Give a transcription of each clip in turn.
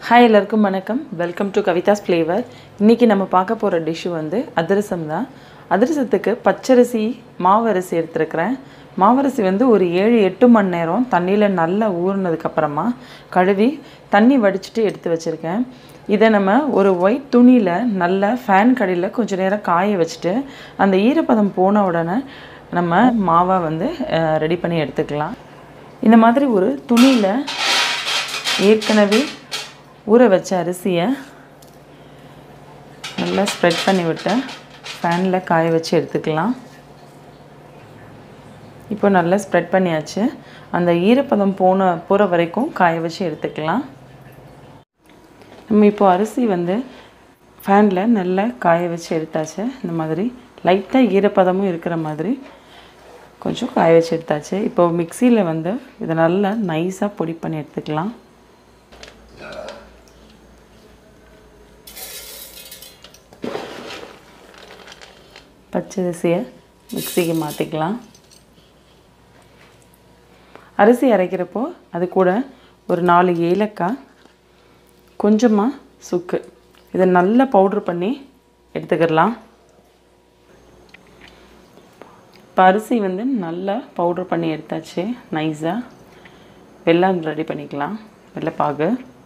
hi எல்லாருக்கும் வணக்கம் welcome to கவிதாஸ் flavour இன்றைக்கி நம்ம பார்க்க போகிற டிஷ்ஷு வந்து அதிரசம் தான் அதிரசத்துக்கு பச்சரிசி மாவரிசி எடுத்துருக்கிறேன் மாவரிசி வந்து ஒரு ஏழு எட்டு மணி நேரம் தண்ணியில் நல்லா ஊறினதுக்கப்புறமா கழுவி தண்ணி வடிச்சிட்டு எடுத்து வச்சுருக்கேன் இதை நம்ம ஒரு ஒயிட் துணியில் நல்லா ஃபேன் கடையில் கொஞ்சம் நேரம் காய வச்சுட்டு அந்த ஈரப்பதம் போன உடனே நம்ம மாவை வந்து ரெடி பண்ணி எடுத்துக்கலாம் இந்த மாதிரி ஒரு துணியில் ஏற்கனவே ஊற வச்ச அரிசியை நல்லா ஸ்ப்ரெட் பண்ணி விட்டு ஃபேனில் காய வச்சு எடுத்துக்கலாம் இப்போ நல்லா ஸ்ப்ரெட் பண்ணியாச்சு அந்த ஈரப்பதம் போன போகிற வரைக்கும் காய வச்சு எடுத்துக்கலாம் நம்ம இப்போ அரிசி வந்து ஃபேனில் நல்லா காய வச்சு எடுத்தாச்சு இந்த மாதிரி லைட்டாக ஈரப்பதமும் இருக்கிற மாதிரி கொஞ்சம் காய வச்சு எடுத்தாச்சு இப்போ மிக்சியில் வந்து இதை நல்லா நைஸாக பொடி பண்ணி எடுத்துக்கலாம் பச்சரிசியை மிக்சிக்கு மாற்றிக்கலாம் அரிசி அரைக்கிறப்போ அது கூட ஒரு நாலு ஏலக்காய் கொஞ்சமாக சுக்கு இதை நல்லா பவுட்ரு பண்ணி எடுத்துக்கிடலாம் இப்போ அரிசி வந்து நல்லா பவுட்ரு பண்ணி எடுத்தாச்சு நைஸாக வெல்லம் ரெடி பண்ணிக்கலாம் வெள்ளைப்பாகு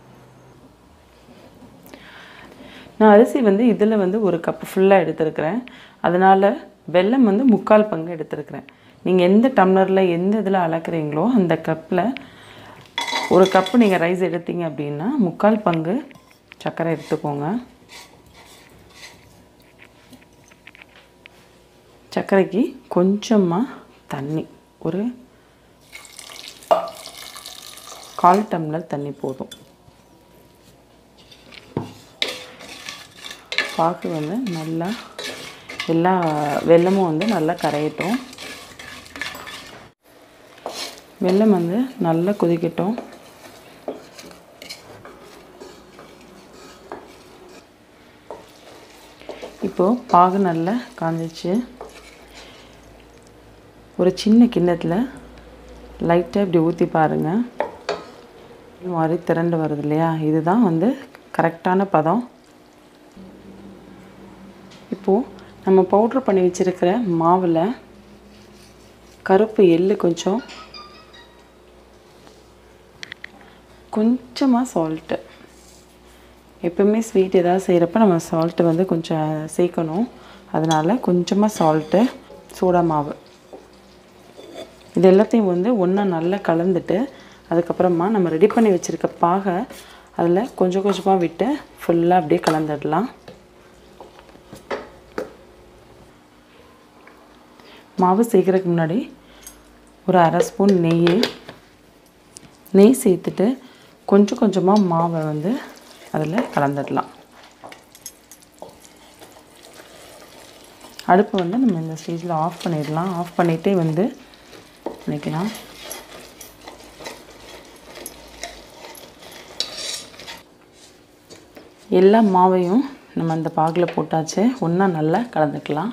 நான் அரிசி வந்து இதில் வந்து ஒரு கப்பு ஃபுல்லாக எடுத்துருக்கிறேன் அதனால் வெல்லம் வந்து முக்கால் பங்கு எடுத்துருக்கிறேன் நீங்கள் எந்த டம்ளரில் எந்த இதில் அளக்குறீங்களோ அந்த கப்பில் ஒரு கப்பு நீங்கள் ரைஸ் எடுத்தீங்க அப்படின்னா முக்கால் பங்கு சர்க்கரை எடுத்துக்கோங்க சர்க்கரைக்கு கொஞ்சமாக தண்ணி ஒரு கால் டம்ளர் தண்ணி போதும் பாக்கு வந்து நல்லா எல்லா வெல்லமும் வந்து நல்லா கரையட்டும் வெல்லம் வந்து நல்லா கொதிக்கட்டும் இப்போது பாகு நல்லா காஞ்சிச்சு ஒரு சின்ன கிண்ணத்தில் லைட்டாக இப்படி ஊற்றி பாருங்கள் மாதிரி திரண்டு வருது இல்லையா இதுதான் வந்து கரெக்டான பதம் இப்போது நம்ம பவுட்ரு பண்ணி வச்சுருக்கிற மாவில் கருப்பு எள்ளு கொஞ்சம் கொஞ்சமாக சால்ட்டு எப்பவுமே ஸ்வீட் ஏதாவது செய்கிறப்ப நம்ம சால்ட்டு வந்து கொஞ்சம் சேர்க்கணும் அதனால் கொஞ்சமாக சால்ட்டு சோடா மாவு இது எல்லாத்தையும் வந்து ஒன்றா நல்லா கலந்துட்டு அதுக்கப்புறமா நம்ம ரெடி பண்ணி வச்சுருக்க பாகை அதில் கொஞ்சம் கொஞ்சமாக விட்டு ஃபுல்லாக அப்படியே கலந்துடலாம் மாவு சேர்க்குறதுக்கு முன்னாடி ஒரு அரை ஸ்பூன் நெய் நெய் சேர்த்துட்டு கொஞ்சம் கொஞ்சமாக மாவை வந்து அதில் கலந்துடலாம் அடுப்பை வந்து நம்ம இந்த ஸ்டேஜில் ஆஃப் பண்ணிடலாம் ஆஃப் பண்ணிகிட்டே வந்து பண்ணிக்கலாம் எல்லா மாவையும் நம்ம அந்த பாகில் போட்டாச்சு ஒன்றா நல்லா கலந்துக்கலாம்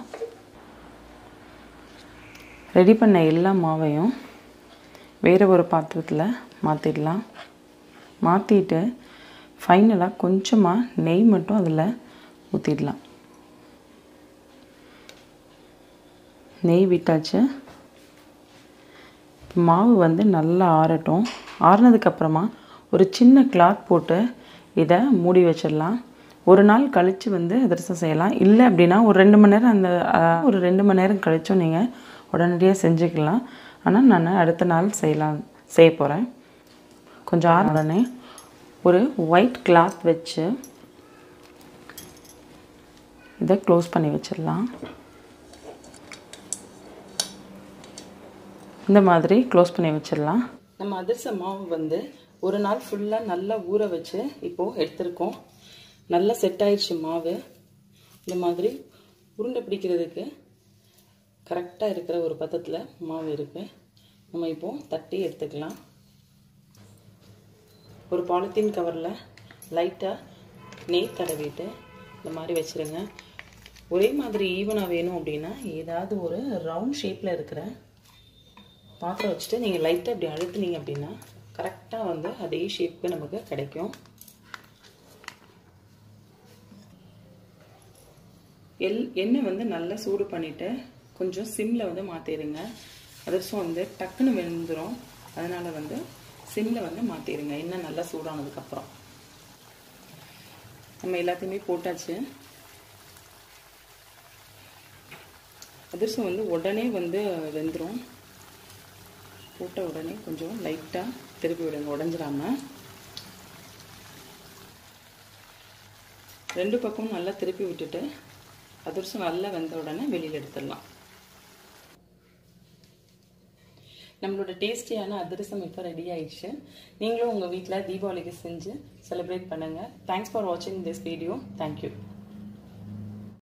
ரெடி பண்ண எல்லா மாவையும் வேறு ஒரு பாத்திரத்தில் மாற்றிடலாம் மாற்றிட்டு ஃபைனலாக கொஞ்சமாக நெய் மட்டும் அதில் ஊற்றிடலாம் நெய் விட்டாச்சு மாவு வந்து நல்லா ஆறட்டும் ஆறுனதுக்கப்புறமா ஒரு சின்ன கிளாத் போட்டு இதை மூடி வச்சிடலாம் ஒரு நாள் கழித்து வந்து அதிரசம் செய்யலாம் இல்லை அப்படின்னா ஒரு ரெண்டு மணி நேரம் அந்த ஒரு ரெண்டு மணி நேரம் கழிச்சும் நீங்கள் உடனடியாக செஞ்சுக்கலாம் ஆனால் நான் அடுத்த நாள் செய்யலாம் செய்ய போகிறேன் கொஞ்சம் ஆற உடனே ஒரு ஒயிட் கிளாத் வச்சு இதை க்ளோஸ் பண்ணி வச்சிடலாம் இந்த மாதிரி க்ளோஸ் பண்ணி வச்சிடலாம் நம்ம அதிரச மாவு வந்து ஒரு நாள் ஃபுல்லாக நல்லா ஊற வச்சு இப்போது எடுத்திருக்கோம் நல்லா செட் ஆயிடுச்சு மாவு இந்த மாதிரி உருண்டை பிடிக்கிறதுக்கு கரெக்டாக இருக்கிற ஒரு பதத்தில் மாவு இருக்குது நம்ம இப்போது தட்டி எடுத்துக்கலாம் ஒரு பாலித்தீன் கவரில் லைட்டாக நெய் தடவிட்டு இந்த மாதிரி வச்சுருங்க ஒரே மாதிரி ஈவனாக வேணும் அப்படின்னா ஏதாவது ஒரு ரவுண்ட் ஷேப்பில் இருக்கிற பாத்திரம் வச்சுட்டு நீங்கள் லைட்டாக இப்படி அழுத்துனீங்க அப்படின்னா கரெக்டாக வந்து அதே ஷேப்புக்கு நமக்கு கிடைக்கும் எல் எண்ணெய் வந்து நல்லா சூடு பண்ணிவிட்டு கொஞ்சம் சிம்மில் வந்து மாற்றிடுங்க அதிரசம் வந்து டக்குன்னு வெந்துடும் அதனால் வந்து சிம்மில் வந்து மாற்றிடுங்க எண்ணெய் நல்லா சூடானதுக்கப்புறம் நம்ம எல்லாத்தையுமே போட்டாச்சு அதிரசம் வந்து உடனே வந்து வெந்துடும் போட்ட உடனே கொஞ்சம் லைட்டாக திருப்பி விடுங்க உடஞ்சிடாம ரெண்டு பக்கமும் நல்லா திருப்பி விட்டுட்டு அதிரசம் நல்லா வெந்த உடனே வெளியில் எடுத்துடலாம் நம்மளோட டேஸ்டியான அதிரசம் இப்போ ரெடி ஆயிடுச்சு நீங்களும் உங்கள் வீட்டில் தீபாவளிக்கு செஞ்சு செலிப்ரேட் பண்ணுங்கள் தேங்க்ஸ் ஃபார் வாட்சிங் திஸ் வீடியோ தேங்க்யூ